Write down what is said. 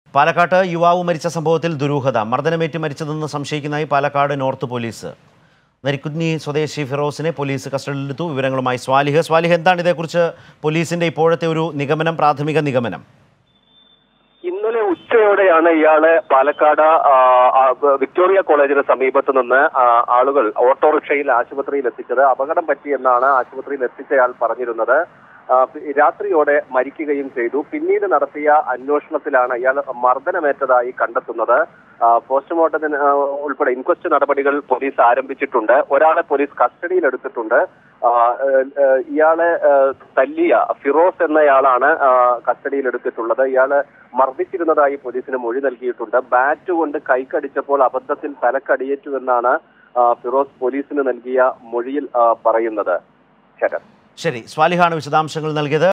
പാലക്കാട്ട് യുവാവ് മരിച്ച സംഭവത്തിൽ ദുരൂഹത മർദ്ദനമേറ്റ് മരിച്ചതെന്ന് സംശയിക്കുന്നതായി പാലക്കാട് നോർത്ത് പോലീസ് നരിക്കുഞ്ഞി സ്വദേശി ഫിറോസിനെ പോലീസ് കസ്റ്റഡിയിലെടുത്തു വിവരങ്ങളുമായി സ്വാലിഹ് സ്വാലിഹ് എന്താണ് ഇതേക്കുറിച്ച് പോലീസിന്റെ ഇപ്പോഴത്തെ ഒരു നിഗമനം പ്രാഥമിക നിഗമനം ഇന്നലെ ഉച്ചയോടെയാണ് ഇയാള് പാലക്കാട് ആ, ആ, വിക്ടോറിയ കോളേജിന് സമീപത്ത് നിന്ന് ആ, ആളുകൾ ഓട്ടോറിക്ഷയിൽ ആശുപത്രിയിൽ എത്തിച്ചത് അപകടം പറ്റിയെന്നാണ് ആശുപത്രിയിൽ എത്തിച്ചയാൾ പറഞ്ഞിരുന്നത് ആ, പി- രാത്രിയോടെ മരിക്കുകയും ചെയ്തു പിന്നീട് നടത്തിയ അന്വേഷണത്തിലാണ് ഇയാൾ മർദ്ദനമേറ്റതായി കണ്ടെത്തുന്നത് ആ, പോസ്റ്റ്മോർട്ടത്തിന് ആ, ഉൾപ്പെടെ ഇൻക്വസ്റ്റ് നടപടികൾ പോലീസ് ആരംഭിച്ചിട്ടുണ്ട് ഒരാളെ പോലീസ് കസ്റ്റഡിയിൽ എടുത്തിട്ടുണ്ട് ആ, ഏഹ്, ഏഹ്, ഇയാളെ ഏഹ്, തല്ലിയ ഫിറോസ് എന്നയാളാണ് ആ, കസ്റ്റഡിയിൽ എടുത്തിട്ടുള്ളത് ഇയാള് മർദ്ദിച്ചിരുന്നതായി പോലീസിന് മൊഴി നൽകിയിട്ടുണ്ട് ബാറ്റ് കൊണ്ട് കൈക്കടിച്ചപ്പോൾ അബദ്ധത്തിൽ തലക്കടിയേറ്റു എന്നാണ് ആ, ഫിറോസ് പോലീസിന് നൽകിയ മൊഴിയിൽ ആ, പറയുന്നത് ശരത് ശരി സ്വാലിഹാണ് വിശദാംശങ്ങൾ നൽകിയത്